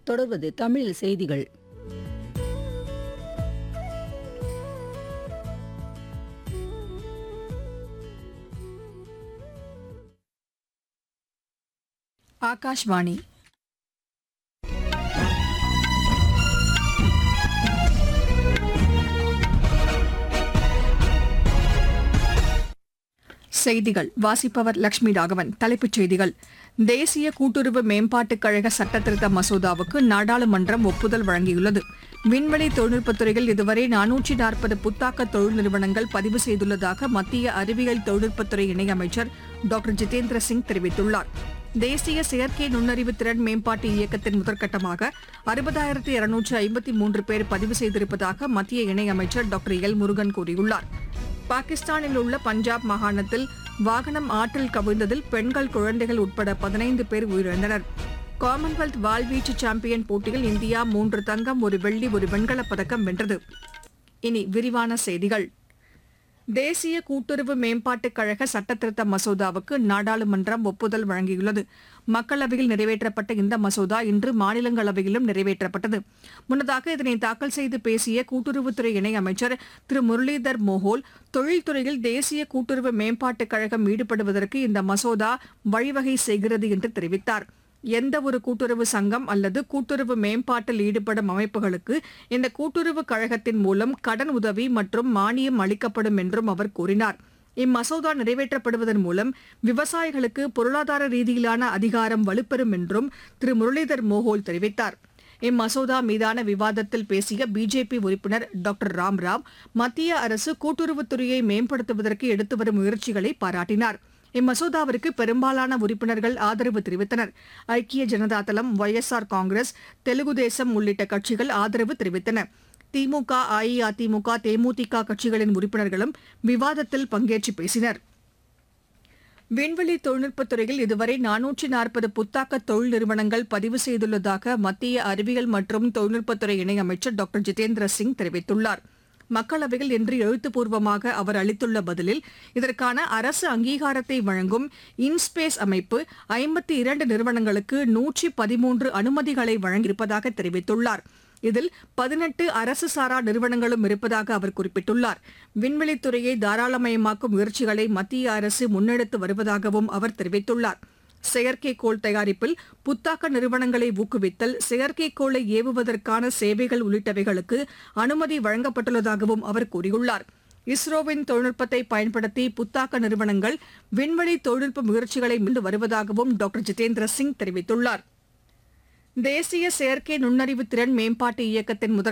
தொடர்வது தமிழில் செய்திகள் ஆகாஷ்வாணி செய்திகள் வாசிப்பவர் லட்சுமி ராகவன் தலைப்புச் செய்திகள் தேசிய கூட்டுறவு மேம்பாட்டுக் கழக சட்டத்திருத்த மசோதாவுக்கு நாடாளுமன்றம் ஒப்புதல் வழங்கியுள்ளது விண்வெளி தொழில்நுட்பத் துறையில் இதுவரை நானூற்றி நாற்பது புத்தாக்க தொழில் நிறுவனங்கள் பதிவு செய்துள்ளதாக மத்திய அறிவியல் தொழில்நுட்பத்துறை இணையமைச்சர் டாக்டர் ஜிதேந்திர சிங் தெரிவித்துள்ளார் தேசிய செயற்கை நுண்ணறிவு திறன் மேம்பாட்டு இயக்கத்தின் முதற்கட்டமாக அறுபதாயிரத்து இருநூற்று ஐம்பத்தி மூன்று பேர் பதிவு செய்திருப்பதாக மத்திய இணையமைச்சர் டாக்டர் எல் முருகன் கூறியுள்ளார் பாகிஸ்தானில் உள்ள பஞ்சாப் மாகாணத்தில் வாகனம் ஆற்றில் கவிழ்ந்ததில் பெண்கள் குழந்தைகள் உட்பட பதினைந்து பேர் உயிரிழந்தனர் காமன்வெல்த் வாள்வீச்சு சாம்பியன் போட்டியில் இந்தியா மூன்று தங்கம் ஒரு வெள்ளி ஒரு வெண்கலப் பதக்கம் வென்றது இனி விரிவான செய்திகள் தேசிய கூட்டுறவு மேம்பாட்டுக் கழக சட்டத்திருத்த மசோதாவுக்கு நாடாளுமன்றம் ஒப்புதல் வழங்கியுள்ளது மக்களவையில் நிறைவேற்றப்பட்ட இந்த மசோதா இன்று மாநிலங்களவையிலும் நிறைவேற்றப்பட்டது முன்னதாக இதனை தாக்கல் செய்து பேசிய கூட்டுறவுத்துறை இணையமைச்சர் திரு முரளிதர் மோஹோல் தொழில்துறையில் தேசிய கூட்டுறவு மேம்பாட்டுக் கழகம் ஈடுபடுவதற்கு இந்த மசோதா வழிவகை செய்கிறது என்று தெரிவித்தார் எந்த ஒரு கூட்டுறவு சங்கம் அல்லது கூட்டுறவு மேம்பாட்டில் ஈடுபடும் அமைப்புகளுக்கு இந்த கூட்டுறவு கழகத்தின் மூலம் கடன் உதவி மற்றும் மானியம் அளிக்கப்படும் என்றும் அவர் கூறினார் இம்மசோதா நிறைவேற்றப்படுவதன் மூலம் விவசாயிகளுக்கு பொருளாதார ரீதியிலான அதிகாரம் வலுப்பெறும் என்றும் திரு முரளிதர் மோகோல் தெரிவித்தார் இம்மசோதா மீதான விவாதத்தில் பேசிய பிஜேபி உறுப்பினர் டாக்டர் ராம்ராவ் மத்திய அரசு கூட்டுறவுத்துறையை மேம்படுத்துவதற்கு எடுத்து வரும் முயற்சிகளை பாராட்டினார் இம்மசோதாவிற்கு பெரும்பாலான உறுப்பினர்கள் ஆதரவு தெரிவித்தனர் ஐக்கிய ஜனதா தளம் ஒய்எஸ்ஆர் காங்கிரஸ் தெலுங்கு தேசம் உள்ளிட்ட கட்சிகள் ஆதரவு தெரிவித்தன திமுக அஇஅதிமுக தேமுதிக கட்சிகளின் உறுப்பினர்களும் விவாதத்தில் பங்கேற்று பேசினர் விண்வெளி தொழில்நுட்பத் துறையில் இதுவரை நானூற்றி நாற்பது புத்தாக்க தொழில் நிறுவனங்கள் பதிவு செய்துள்ளதாக மத்திய அறிவியல் மற்றும் தொழில்நுட்பத்துறை இணையமைச்சர் டாக்டர் ஜிதேந்திர சிங் தெரிவித்துள்ளார் மக்களவையில் இன்று எழுத்துப்பூர்வமாக அவர் அளித்துள்ள பதிலில் இதற்கான அரசு அங்கீகாரத்தை வழங்கும் இன்ஸ்பேஸ் அமைப்பு ஐம்பத்தி இரண்டு நிறுவனங்களுக்கு நூற்றி பதிமூன்று அனுமதிகளை வழங்கியிருப்பதாக தெரிவித்துள்ளார் இதில் பதினெட்டு அரசு சாரா நிறுவனங்களும் இருப்பதாக அவர் குறிப்பிட்டுள்ளார் விண்வெளித்துறையை தாராளமயமாக்கும் முயற்சிகளை மத்திய அரசு முன்னெடுத்து வருவதாகவும் அவர் தெரிவித்துள்ளார் செயற்கைக்கோள் தயாரிப்பில் புத்தாக்க நிறுவனங்களை ஊக்குவித்தல் செயற்கைக்கோளை ஏவுவதற்கான சேவைகள் உள்ளிட்டவைகளுக்கு அனுமதி வழங்கப்பட்டுள்ளதாகவும் அவர் கூறியுள்ளார் இஸ்ரோவின் தொழில்நுட்பத்தை பயன்படுத்தி புத்தாக்க நிறுவனங்கள் விண்வெளி தொழில்நுட்ப முயற்சிகளை மீண்டு வருவதாகவும் டாக்டர் ஜிதேந்திர சிங் தெரிவித்துள்ளார் தேசிய செயற்கை நுண்ணறிவு திறன் மேம்பாட்டு இயக்கத்தின் முதற்